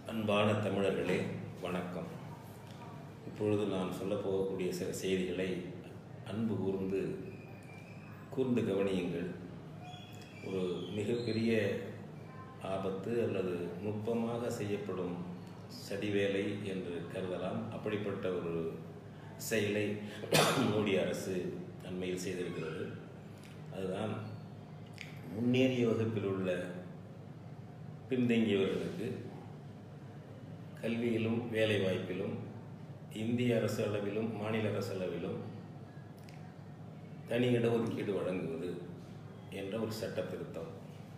அன்பான தமிழர்களே வணக்கம் இப்பொழுது நான் சொல்லப் போகக்கூடிய சில செய்திகளை அன்பு கூர்ந்து கூர்ந்து கவனியுங்கள் ஒரு மிகப்பெரிய ஆபத்து அல்லது நுட்பமாக செய்யப்படும் சதிவேலை என்று கருதலாம் அப்படிப்பட்ட ஒரு செயலை மோடி அரசு அண்மையில் செய்திருக்கிறது அதுதான் முன்னேறிய வகுப்பில் உள்ள பின்தங்கியவர்களுக்கு கல்வியிலும் வேலைவாய்ப்பிலும் இந்திய அரசு அளவிலும் மாநில அரசு அளவிலும் தனி இடஒதுக்கீடு வழங்குவது என்ற ஒரு சட்ட திருத்தம்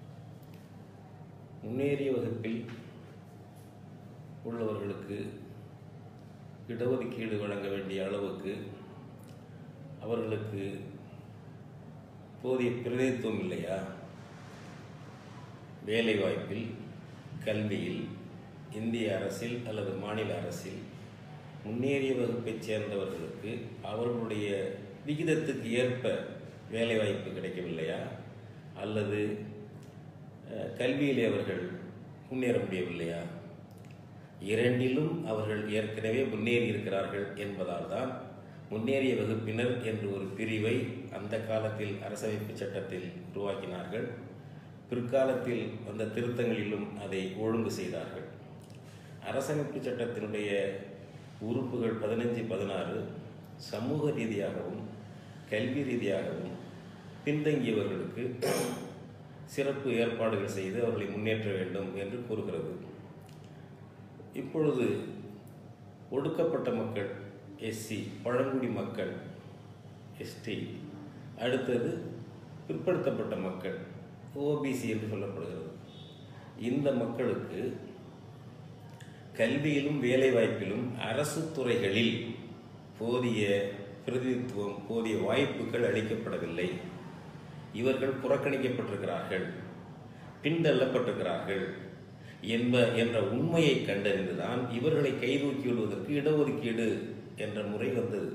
முன்னேறிய வகுப்பில் உள்ளவர்களுக்கு இடஒதுக்கீடு வழங்க வேண்டிய அளவுக்கு அவர்களுக்கு போதிய பிரதிநிதித்துவம் இல்லையா வேலைவாய்ப்பில் கல்வியில் இந்திய அரசில் அல்லது மாநில அரசில் முன்னேறிய வகுப்பைச் சேர்ந்தவர்களுக்கு அவர்களுடைய விகிதத்துக்கு ஏற்ப வேலைவாய்ப்பு கிடைக்கவில்லையா அல்லது அஹ், கல்வியிலே அவர்கள் முன்னேற முடியவில்லையா இரண்டிலும் அவர்கள் ஏற்கனவே முன்னேறி இருக்கிறார்கள் என்பதால் தான் முன்னேறிய வகுப்பினர் என்று ஒரு பிரிவை அந்த காலத்தில் அரசமைப்பு சட்டத்தில் உருவாக்கினார்கள் பிற்காலத்தில் வந்த திருத்தங்களிலும் அதை ஒழுங்கு செய்தார்கள் அரசமைப்பு சட்டத்தினுடைய உறுப்புகள் பதினஞ்சு பதினாறு சமூக ரீதியாகவும் கல்வி ரீதியாகவும் பின்தங்கியவர்களுக்கு சிறப்பு ஏற்பாடுகள் செய்து அவர்களை முன்னேற்ற வேண்டும் என்று கூறுகிறது இப்பொழுது ஒடுக்கப்பட்ட மக்கள் எஸ்சி பழங்குடி மக்கள் எஸ்டி அடுத்தது பிற்படுத்தப்பட்ட மக்கள் ஓபிசி என்று சொல்லப்படுகிறது இந்த மக்களுக்கு கல்வியிலும் வேலைவாய்ப்பிலும் அரசு துறைகளில் போதிய பிரதிநிதித்துவம் போதிய வாய்ப்புகள் அளிக்கப்படவில்லை இவர்கள் புறக்கணிக்கப்பட்டிருக்கிறார்கள் பின்தள்ளப்பட்டிருக்கிறார்கள் என்ப என்ற உண்மையை கண்டறிந்துதான் இவர்களை கைதூக்கி விடுவதற்கு இடஒதுக்கீடு என்ற முறை வந்தது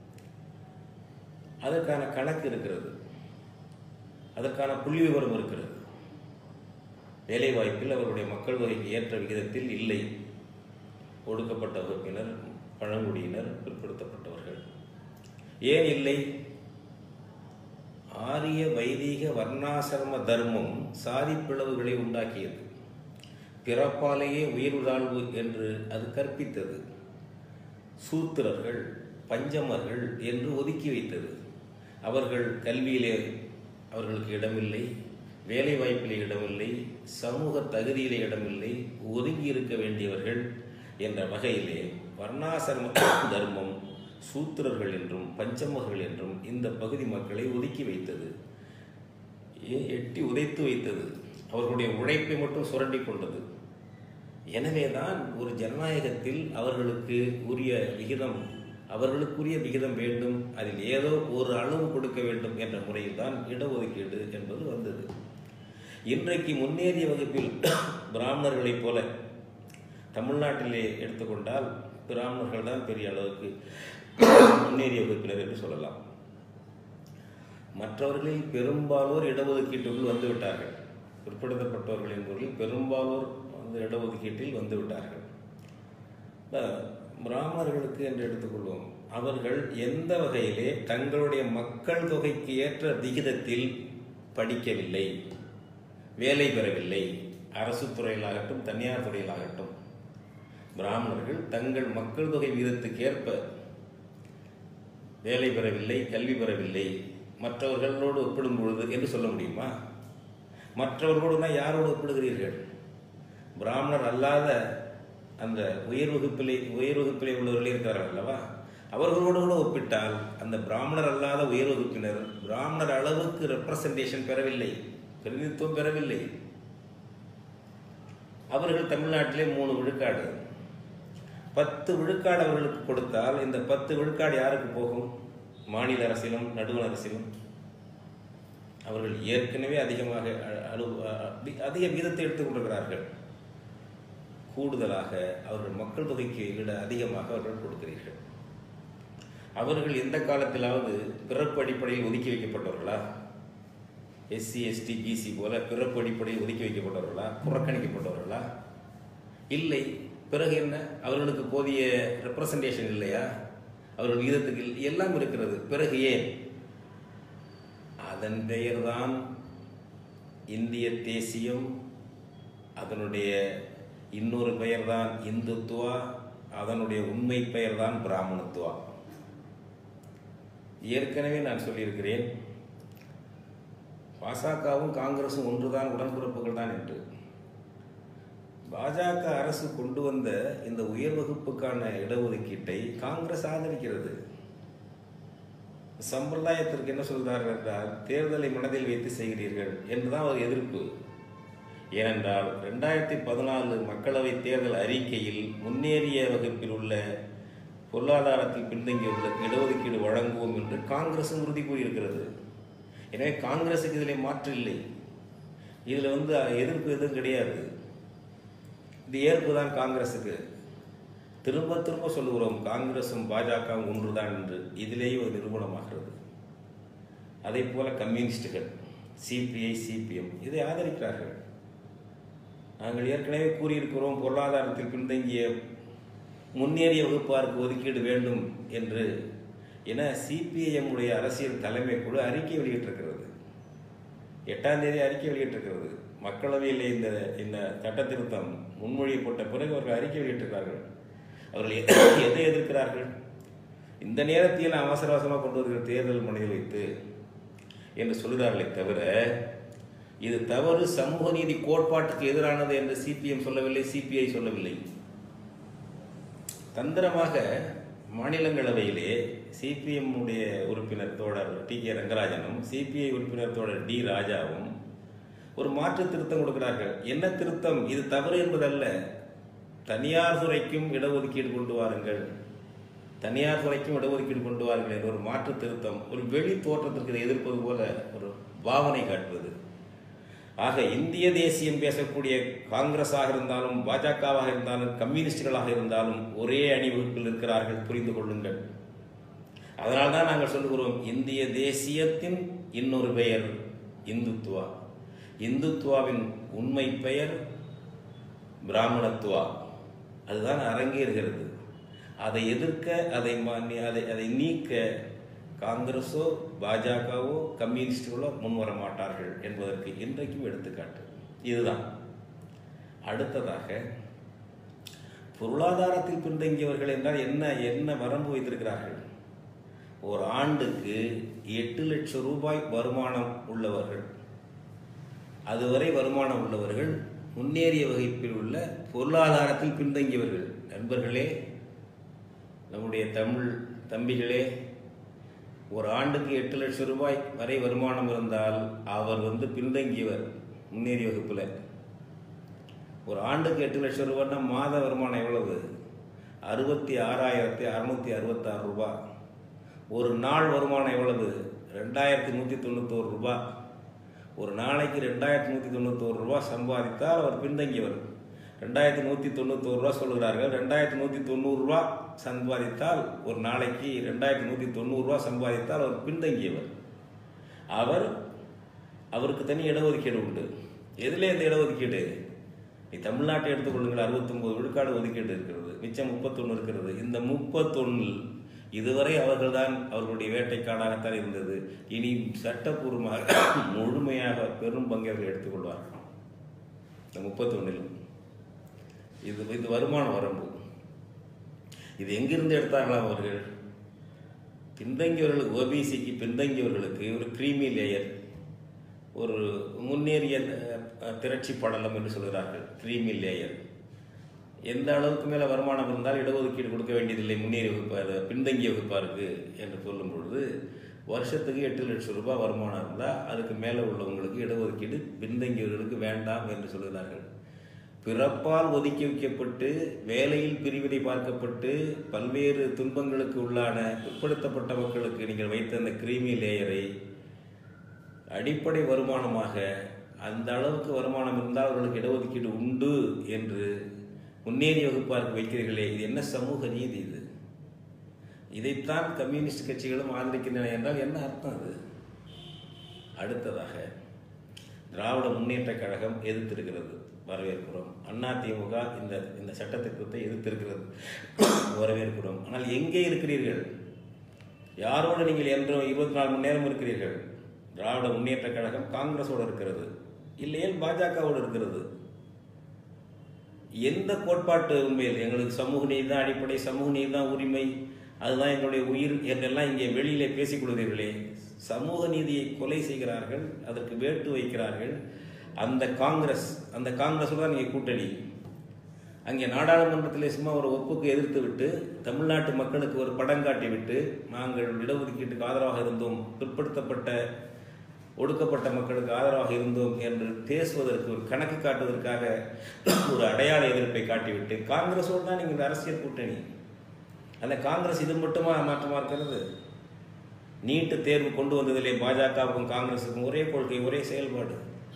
அதற்கான கணக்கு இருக்கிறது அதற்கான புள்ளி விவரம் இருக்கிறது வேலைவாய்ப்பில் அவருடைய மக்கள் தொகைக்கு ஏற்ற விகிதத்தில் இல்லை ஒடுக்கப்பட்ட வகுப்பினர் பழங்குடியினர் பிற்படுத்தப்பட்டவர்கள் ஏன் இல்லை ஆரிய வைதீக வர்ணாசிரம தர்மம் சாதி பிளவுகளை உண்டாக்கியது பிறப்பாலேயே உயர்வு தாழ்வு என்று அது கற்பித்தது சூத்திரர்கள் பஞ்சமர்கள் என்று ஒதுக்கி வைத்தது அவர்கள் கல்வியிலே அவர்களுக்கு இடமில்லை வேலை வாய்ப்பிலே இடமில்லை சமூக தகுதியிலே இடமில்லை ஒதுங்கி இருக்க வேண்டியவர்கள் என்ற வகையிலே வர்ணாசிரம தர்மம் சூத்திரர்கள் என்றும் பஞ்சமர்கள் என்றும் இந்த பகுதி மக்களை ஒதுக்கி வைத்தது ஏ- எட்டி உதைத்து வைத்தது அவர்களுடைய உழைப்பை மட்டும் சுரண்டி கொண்டது எனவேதான் ஒரு ஜனநாயகத்தில் அவர்களுக்கு உரிய விகிதம் அவர்களுக்குரிய விகிதம் வேண்டும் அதில் ஏதோ ஒரு அளவு கொடுக்க வேண்டும் என்ற முறையில் தான் இடஒதுக்கீடு என்பது வந்தது இன்றைக்கு முன்னேறிய வகுப்பில் பிராமணர்களைப் போல தமிழ்நாட்டிலே எடுத்துக்கொண்டால் பிராமணர்கள் தான் பெரிய அளவுக்கு முன்னேறிய வகுப்பினர் என்று சொல்லலாம் மற்றவர்களில் பெரும்பாலோர் இடஒதுக்கீட்டுக்குள் வந்து விட்டார்கள் பிற்படுத்தப்பட்டவர்கள் என்பவர்கள் பெரும்பாலோர் வந்து இடஒதுக்கீட்டில் வந்து விட்டார்கள் இப்ப பிராமணர்களுக்கு என்று எடுத்துக்கொள்வோம் அவர்கள் எந்த வகையிலே தங்களுடைய மக்கள் தொகைக்கு ஏற்ற விகிதத்தில் படிக்கவில்லை வேலை பெறவில்லை அரசு துறையிலாகட்டும் தனியார் துறையிலாகட்டும் பிராமணர்கள் தங்கள் மக்கள் தொகை விகிதத்துக்கு ஏற்ப வேலை பெறவில்லை கல்வி பெறவில்லை மற்றவர்களோடு ஒப்பிடும் பொழுது என்று சொல்ல முடியுமா மற்றவர்களோடுனா யாரோடு ஒப்பிடுகிறீர்கள் பிராமணர் அல்லாத அந்த உயர் வகுப்பிலே உயர் வகுப்பிலே உள்ளவர்களே இருக்கிறார்கள் அல்லவா அவர்களோடு கூட ஒப்பிட்டால் அந்த பிராமணர் அல்லாத உயர் வகுப்பினர் பிராமணர் அளவுக்கு ரெப்ரசன்டேஷன் பெறவில்லை பிரதிநிதித்துவம் பெறவில்லை அவர்கள் தமிழ்நாட்டிலே மூணு விழுக்காடு பத்து விழுக்காடு அவர்களுக்கு கொடுத்தால் இந்த பத்து விழுக்காடு யாருக்கு போகும் மாநில அரசிலும் நடுவண் அரசிலும் அவர்கள் ஏற்கனவே அதிகமாக அ- அலு அ- வி- அதிக விகிதத்தை எடுத்துக் கொண்டிருக்கிறார்கள் கூடுதலாக அவர்கள் மக்கள் தொகைக்கு விட அதிகமாக அவர்கள் கொடுக்கிறீர்கள் அவர்கள் எந்த காலத்திலாவது பிறப்பு அடிப்படையில் ஒதுக்கி வைக்கப்பட்டவர்களா எஸ்சி எஸ்டி பிசி போல பிறப்பு அடிப்படையில் ஒதுக்கி வைக்கப்பட்டவர்களா புறக்கணிக்கப்பட்டவர்களா இல்லை பிறகு என்ன அவர்களுக்கு போதிய ரெப்ரசன்டேஷன் இல்லையா அவர்கள் விகிதத்துக்கு இல்லை. எல்லாம் இருக்கிறது பிறகு ஏன் அதன் பெயர்தான் இந்திய தேசியம் அதனுடைய இன்னொரு பெயர்தான் இந்துத்துவா அதனுடைய உண்மை பெயர்தான் பிராமணத்துவா ஏற்கனவே நான் சொல்லியிருக்கிறேன் பாசகவும் காங்கிரசும் ஒன்றுதான் உடன்பிறப்புகள் தான் என்று பாஜக அரசு கொண்டு வந்த இந்த உயர் வகுப்புக்கான இடஒதுக்கீட்டை காங்கிரஸ் ஆதரிக்கிறது சம்பிரதாயத்திற்கு என்ன சொல்கிறார்கள் என்றால் தேர்தலை மனதில் வைத்து செய்கிறீர்கள் என்றுதான் ஒரு எதிர்ப்பு ஏனென்றால் ரெண்டாயிரத்தி பதினாலு மக்களவை தேர்தல் அறிக்கையில் முன்னேறிய வகுப்பில் உள்ள பொருளாதாரத்தில் பின்தங்கியவர்களுக்கு இடஒதுக்கீடு வழங்குவோம் என்று காங்கிரசும் உறுதி கூறியிருக்கிறது எனவே காங்கிரசுக்கு இதில் மாற்று இல்லை இதில் வந்து எதிர்ப்பு எதுவும் கிடையாது இது ஏற்பு தான் காங்கிரஸுக்கு திரும்ப திரும்ப சொல்லுகிறோம் காங்கிரசும் பாஜகவும் ஒன்றுதான் என்று இதிலேயே ஒரு நிரூபணமாகிறது அதே போல கம்யூனிஸ்டுகள் சிபிஐ சிபிஎம் இதை ஆதரிக்கிறார்கள் நாங்கள் ஏற்கனவே கூறியிருக்கிறோம் பொருளாதாரத்தில் பின்தங்கிய முன்னேறிய வகுப்பாருக்கு ஒதுக்கீடு வேண்டும் என்று என சிபிஐஎம் உடைய அரசியல் தலைமை குழு அறிக்கை வெளியிட்டிருக்கிறது எட்டாம் தேதி அறிக்கை வெளியிட்டிருக்கிறது மக்களவையில் இந்த இந்த சட்ட திருத்தம் முன்மொழியப்பட்ட பிறகு அவர்கள் அறிக்கை வெளியிட்டிருக்கிறார்கள் அவர்கள் எ- எதை எதிர்க்கிறார்கள் இந்த நேரத்தில் அவசர அவசரமாக கொண்டு வருகிற தேர்தல் மனிதல் வைத்து என்று சொல்கிறார்களே தவிர இது தவறு சமூக நீதி கோட்பாட்டுக்கு எதிரானது என்று சிபிஎம் சொல்லவில்லை சிபிஐ சொல்லவில்லை தந்திரமாக மாநிலங்களவையிலே சிபிஎம் உடைய உறுப்பினர் தோழர் டி கே ரங்கராஜனும் சிபிஐ உறுப்பினர் தோழர் டி ராஜாவும் ஒரு மாற்று திருத்தம் கொடுக்கிறார்கள் என்ன திருத்தம் இது தவறு என்பதல்ல தனியார் துறைக்கும் இடஒதுக்கீடு கொண்டு வாருங்கள் தனியார் துறைக்கும் இடஒதுக்கீடு கொண்டு வாருங்கள் என்ற ஒரு மாற்று திருத்தம் ஒரு வெளி தோற்றத்திற்கு இதை எதிர்ப்பது போல ஒரு பாவனை காட்டுவது ஆக இந்திய தேசியம் பேசக்கூடிய காங்கிரஸாக இருந்தாலும் பாஜகவாக இருந்தாலும் கம்யூனிஸ்டுகளாக இருந்தாலும் ஒரே அணிவகுப்பில் இருக்கிறார்கள் புரிந்து கொள்ளுங்கள் அதனால்தான் நாங்கள் சொல்லுகிறோம் இந்திய தேசியத்தின் இன்னொரு பெயர் இந்துத்துவா இந்துத்துவாவின் உண்மை பெயர் பிராமணத்துவா அதுதான் அரங்கேறுகிறது அதை எதிர்க்க அதை மா- அதை அதை நீக்க காங்கிரஸோ பாஜகவோ கம்யூனிஸ்டுகளோ முன்வர மாட்டார்கள் என்பதற்கு இன்றைக்கும் எடுத்துக்காட்டு இதுதான் அடுத்ததாக பொருளாதாரத்தில் பின்தங்கியவர்கள் என்றால் என்ன என்ன வரம்பு வைத்திருக்கிறார்கள் ஒரு ஆண்டுக்கு எட்டு லட்சம் ரூபாய் வருமானம் உள்ளவர்கள் அதுவரை வருமானம் உள்ளவர்கள் முன்னேறிய வகுப்பில் உள்ள பொருளாதாரத்தில் பின்தங்கியவர்கள் நண்பர்களே நம்முடைய தமிழ் தம்பிகளே ஒரு ஆண்டுக்கு எட்டு லட்சம் ரூபாய் வரை வருமானம் இருந்தால் அவர் வந்து பின்தங்கியவர் முன்னேறிய வகுப்பில் ஒரு ஆண்டுக்கு எட்டு லட்சம் ரூபாய்னா மாத வருமானம் எவ்வளவு அறுபத்தி ஆறாயிரத்தி அறுநூத்தி அறுபத்தாறு ரூபாய் ஒரு நாள் வருமானம் எவ்வளவு ரெண்டாயிரத்தி நூற்றி தொண்ணூத்தோரு ரூபாய் ஒரு நாளைக்கு ரெண்டாயிரத்தி நூற்றி தொண்ணூத்தோரு ரூபா சம்பாதித்தால் அவர் பின்தங்கியவர் ரெண்டாயிரத்தி நூற்றி தொண்ணூத்தோரு ரூபா சொல்கிறார்கள் ரெண்டாயிரத்தி நூற்றி தொண்ணூறுரூவா சம்பாதித்தால் ஒரு நாளைக்கு ரெண்டாயிரத்தி நூற்றி தொண்ணூறுரூவா சம்பாதித்தால் அவர் பின்தங்கியவர் அவர் அவருக்கு தனி இடஒதுக்கீடு உண்டு எதில் இந்த இடஒதுக்கீடு நீ தமிழ்நாட்டை எடுத்துக்கொள்ளுங்கள் அறுபத்தொம்போது விழுக்காடு ஒதுக்கீடு இருக்கிறது மிச்சம் முப்பத்தொன்று இருக்கிறது இந்த முப்பத்தொன்னில் இதுவரை அவர்கள்தான் அவர்களுடைய வேட்டைக்காடாகத்தான் இருந்தது இனி சட்டப்பூர்வமாக முழுமையாக பெரும் பங்கை அவர்கள் எடுத்துக்கொள்வார்கள் இந்த முப்பத்தொன்னிலும் இது இது வருமான வரம்பு இது எங்கிருந்து எடுத்தார்களாம் அவர்கள் பின்தங்கியவர்களுக்கு ஓபிசிக்கு பின்தங்கியவர்களுக்கு ஒரு கிரீமி லேயர் ஒரு முன்னேறிய அஹ், திரட்சி படலம் என்று சொல்கிறார்கள் கிரீமி லேயர் எந்த அளவுக்கு மேலே வருமானம் இருந்தால் இடஒதுக்கீடு கொடுக்க வேண்டியதில்லை முன்னேறிய வகுப்பார் பின்தங்கிய வகுப்பாருக்கு என்று சொல்லும் பொழுது வருஷத்துக்கு எட்டு லட்சம் ரூபாய் வருமானம் இருந்தால் அதுக்கு மேலே உள்ளவங்களுக்கு இடஒதுக்கீடு பின்தங்கியவர்களுக்கு வேண்டாம் என்று சொல்கிறார்கள் பிறப்பால் ஒதுக்கி வைக்கப்பட்டு வேலையில் பிரிவினை பார்க்கப்பட்டு பல்வேறு துன்பங்களுக்கு உள்ளான பிற்படுத்தப்பட்ட மக்களுக்கு நீங்கள் வைத்த அந்த கிரீமி லேயரை அடிப்படை வருமானமாக அந்த அளவுக்கு வருமானம் இருந்தால் அவர்களுக்கு இடஒதுக்கீடு உண்டு என்று முன்னேறிய வகுப்பாருக்கு வைக்கிறீர்களே இது என்ன சமூக நீதி இது இதைத்தான் கம்யூனிஸ்ட் கட்சிகளும் ஆதரிக்கின்றன என்றால் என்ன அர்த்தம் அது அடுத்ததாக திராவிட முன்னேற்றக் கழகம் எதிர்த்திருக்கிறது வரவேற்கிறோம் அதிமுக இந்த இந்த சட்ட திருத்தத்தை எதிர்த்திருக்கிறது வரவேற்கிறோம் ஆனால் எங்கே இருக்கிறீர்கள் யாரோடு நீங்கள் என்றும் இருபத்தி நாலு மணி நேரம் இருக்கிறீர்கள் திராவிட முன்னேற்ற கழகம் காங்கிரஸோடு இருக்கிறது இல்லையேல் பாஜகவோடு இருக்கிறது எந்த கோட்பாட்டு உண்மையில் எங்களுக்கு சமூக நீதி தான் அடிப்படை சமூக நீதி தான் உரிமை அதுதான் எங்களுடைய உயிர் என்றெல்லாம் இங்கே வெளியிலே பேசிக் கொள்கிறீர்களே சமூக நீதியை கொலை செய்கிறார்கள் அதற்கு வேட்டு வைக்கிறார்கள் அந்த காங்கிரஸ் அந்த காங்கிரஸோட தான் நீங்கள் கூட்டணி அங்கே நாடாளுமன்றத்தில் சும்மா ஒரு ஒப்புக்கு எதிர்த்து விட்டு தமிழ்நாட்டு மக்களுக்கு ஒரு படம் காட்டி விட்டு நாங்கள் இடஒதுக்கீட்டுக்கு ஆதரவாக இருந்தோம் பிற்படுத்தப்பட்ட ஒடுக்கப்பட்ட மக்களுக்கு ஆதரவாக இருந்தோம் என்று பேசுவதற்கு ஒரு கணக்கு காட்டுவதற்காக ஒரு அடையாள எதிர்ப்பை காட்டிவிட்டு காங்கிரஸோடு தான் நீங்கள் அரசியல் கூட்டணி அந்த காங்கிரஸ் இது மட்டுமா மாற்றமாக இருக்கிறது நீட்டு தேர்வு கொண்டு வந்ததிலே பாஜகவுக்கும் காங்கிரஸுக்கும் ஒரே கொள்கை ஒரே செயல்பாடு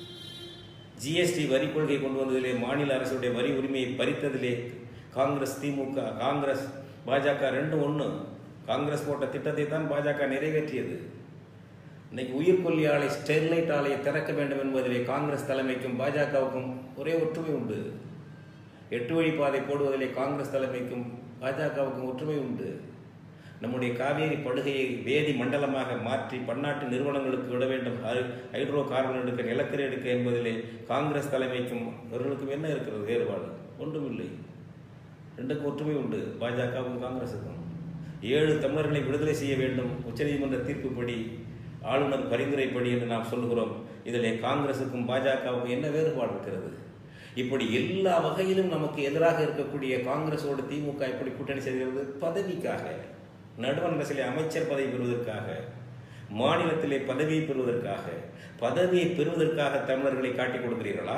ஜிஎஸ்டி வரி கொள்கை கொண்டு வந்ததிலே மாநில அரசுடைய வரி உரிமையை பறித்ததிலே காங்கிரஸ் திமுக காங்கிரஸ் பாஜக ரெண்டும் ஒன்று காங்கிரஸ் போட்ட திட்டத்தை தான் பாஜக நிறைவேற்றியது இன்னைக்கு உயிர்கொல்லி ஆலை ஸ்டெர்லைட் ஆலையை திறக்க வேண்டும் என்பதிலே காங்கிரஸ் தலைமைக்கும் பாஜகவுக்கும் ஒரே ஒற்றுமை உண்டு எட்டு வழி பாதை போடுவதிலே காங்கிரஸ் தலைமைக்கும் பாஜகவுக்கும் ஒற்றுமை உண்டு நம்முடைய காவேரி படுகையை வேதி மண்டலமாக மாற்றி பன்னாட்டு நிறுவனங்களுக்கு விட வேண்டும் ஹைட்ரோ கார்பன் எடுக்க நிலக்கரி எடுக்க என்பதிலே காங்கிரஸ் தலைமைக்கும் இவர்களுக்கும் என்ன இருக்கிறது வேறுபாடு ஒன்றுமில்லை ரெண்டுக்கும் ஒற்றுமை உண்டு பாஜகவும் காங்கிரஸுக்கும் ஏழு தமிழர்களை விடுதலை செய்ய வேண்டும் உச்சநீதிமன்ற தீர்ப்புப்படி ஆளுநர் பரிந்துரைப்படி என்று நாம் சொல்கிறோம் இதிலே காங்கிரசுக்கும் பாஜகவுக்கும் என்ன வேறுபாடு இருக்கிறது இப்படி எல்லா வகையிலும் நமக்கு எதிராக இருக்கக்கூடிய காங்கிரஸோடு திமுக இப்படி கூட்டணி செய்கிறது பதவிக்காக நடுவண் சில அமைச்சர் பதவி பெறுவதற்காக மாநிலத்திலே பதவியை பெறுவதற்காக பதவியை பெறுவதற்காக தமிழர்களை காட்டிக் கொடுக்கிறீர்களா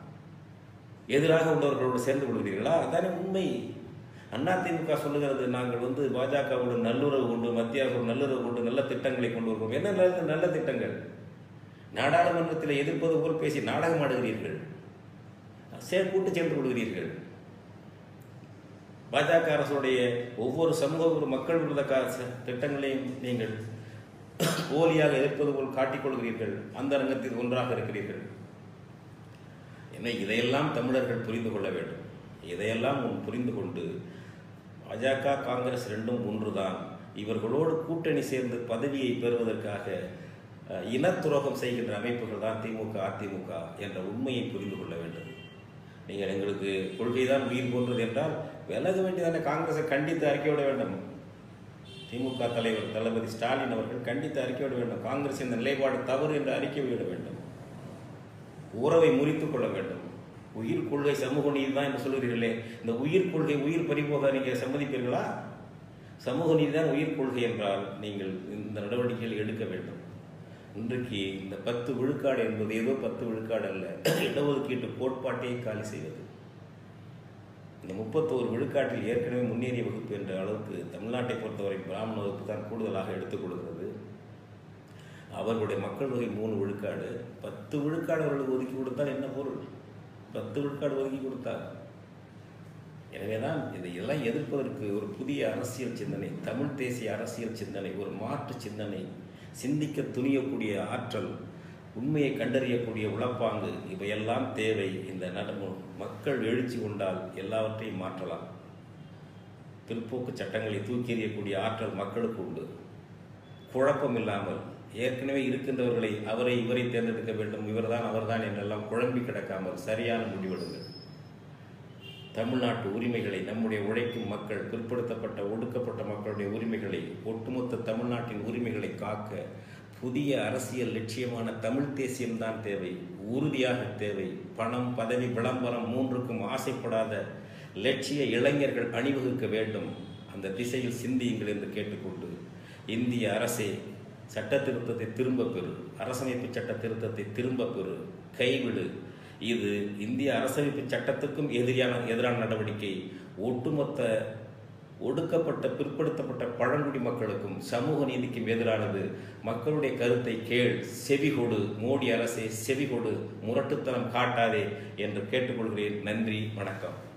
எதிராக உள்ளவர்களோடு சேர்ந்து கொள்கிறீர்களா அதானே உண்மை அதிமுக சொல்லுகிறது நாங்கள் வந்து பாஜகவோடு நல்லுறவு கொண்டு மத்திய அரசோடு நல்லுறவு கொண்டு நல்ல திட்டங்களை கொண்டு வருவோம் என்ன நல்ல நல்ல திட்டங்கள் நாடாளுமன்றத்தில் எதிர்ப்பது போல் பேசி நாடகம் ஆடுகிறீர்கள் சே கூட்டு சேர்ந்து கொள்கிறீர்கள் பாஜக அரசுடைய ஒவ்வொரு சமூக ஒரு மக்கள் விரோத திட்டங்களையும் நீங்கள் போலியாக எதிர்ப்பது போல் காட்டிக்கொள்கிறீர்கள் அந்த ரங்கத்தில் ஒன்றாக இருக்கிறீர்கள் என்ன இதையெல்லாம் தமிழர்கள் புரிந்து கொள்ள வேண்டும் இதையெல்லாம் புரிந்து கொண்டு பாஜக காங்கிரஸ் ரெண்டும் ஒன்றுதான் இவர்களோடு கூட்டணி சேர்ந்து பதவியை பெறுவதற்காக இனத்துரோகம் செய்கின்ற அமைப்புகள் தான் திமுக அதிமுக என்ற உண்மையை புரிந்து கொள்ள வேண்டும் நீங்கள் எங்களுக்கு கொள்கை தான் உயிர் போன்றது என்றால் விலக வேண்டியதான காங்கிரஸை கண்டித்து அறிக்கை விட வேண்டும் திமுக தலைவர் தளபதி ஸ்டாலின் அவர்கள் கண்டித்து அறிக்கை விட வேண்டும் காங்கிரஸ் இந்த நிலைப்பாடு தவறு என்று அறிக்கை விட வேண்டும் உறவை முறித்துக் கொள்ள வேண்டும் உயிர் கொள்கை சமூக நீதி தான் என்று சொல்கிறீர்களே இந்த உயிர் கொள்கை உயிர் பறிபோக நீங்கள் சம்மதிப்பீர்களா சமூக நீதி தான் உயிர் கொள்கை என்றால் நீங்கள் இந்த நடவடிக்கைகள் எடுக்க வேண்டும் இன்றைக்கு இந்த பத்து விழுக்காடு என்பது ஏதோ பத்து விழுக்காடு அல்ல இடஒதுக்கீட்டு கோட்பாட்டையே காலி செய்வது இந்த முப்பத்தோரு விழுக்காட்டில் ஏற்கனவே முன்னேறிய வகுப்பு என்ற அளவுக்கு தமிழ்நாட்டை பொறுத்தவரை பிராமண வகுப்பு தான் கூடுதலாக எடுத்துக் கொடுக்கிறது அவர்களுடைய மக்கள் தொகை மூணு விழுக்காடு பத்து விழுக்காடு அவர்களுக்கு ஒதுக்கி கொடுத்தால் என்ன பொருள் பத்து விழுக்காடு ஒதுக்கி கொடுத்தார் எனவே தான் இதையெல்லாம் எதிர்ப்பதற்கு ஒரு புதிய அரசியல் சிந்தனை தமிழ் தேசிய அரசியல் சிந்தனை ஒரு மாற்று சிந்தனை சிந்திக்க துணியக்கூடிய ஆற்றல் உண்மையை கண்டறியக்கூடிய உளப்பாங்கு இவையெல்லாம் தேவை இந்த நடமு மக்கள் எழுச்சி கொண்டால் எல்லாவற்றையும் மாற்றலாம் பிற்போக்கு சட்டங்களை தூக்கி எறியக்கூடிய ஆற்றல் மக்களுக்கு உண்டு குழப்பம் இல்லாமல் ஏற்கனவே இருக்கின்றவர்களை அவரை இவரை தேர்ந்தெடுக்க வேண்டும் இவர்தான் அவர்தான் என்றெல்லாம் குழம்பி கிடக்காமல் சரியான முடிவெடுங்கள் தமிழ்நாட்டு உரிமைகளை நம்முடைய உழைக்கும் மக்கள் பிற்படுத்தப்பட்ட ஒடுக்கப்பட்ட மக்களுடைய உரிமைகளை ஒட்டுமொத்த தமிழ்நாட்டின் உரிமைகளை காக்க புதிய அரசியல் லட்சியமான தமிழ் தேசியம்தான் தேவை உறுதியாக தேவை பணம் பதவி விளம்பரம் மூன்றுக்கும் ஆசைப்படாத லட்சிய இளைஞர்கள் அணிவகுக்க வேண்டும் அந்த திசையில் சிந்தியுங்கள் என்று கேட்டுக்கொண்டு இந்திய அரசே சட்ட திருத்தத்தை திரும்ப பெறு அரசமைப்பு சட்ட திருத்தத்தை திரும்ப பெறு கைவிடு இது இந்திய அரசமைப்பு சட்டத்துக்கும் எதிரான எதிரான நடவடிக்கை ஒட்டுமொத்த ஒடுக்கப்பட்ட பிற்படுத்தப்பட்ட பழங்குடி மக்களுக்கும் சமூக நீதிக்கும் எதிரானது மக்களுடைய கருத்தை கேள் செவிகொடு மோடி அரசே செவிகொடு முரட்டுத்தனம் காட்டாதே என்று கேட்டுக்கொள்கிறேன் நன்றி வணக்கம்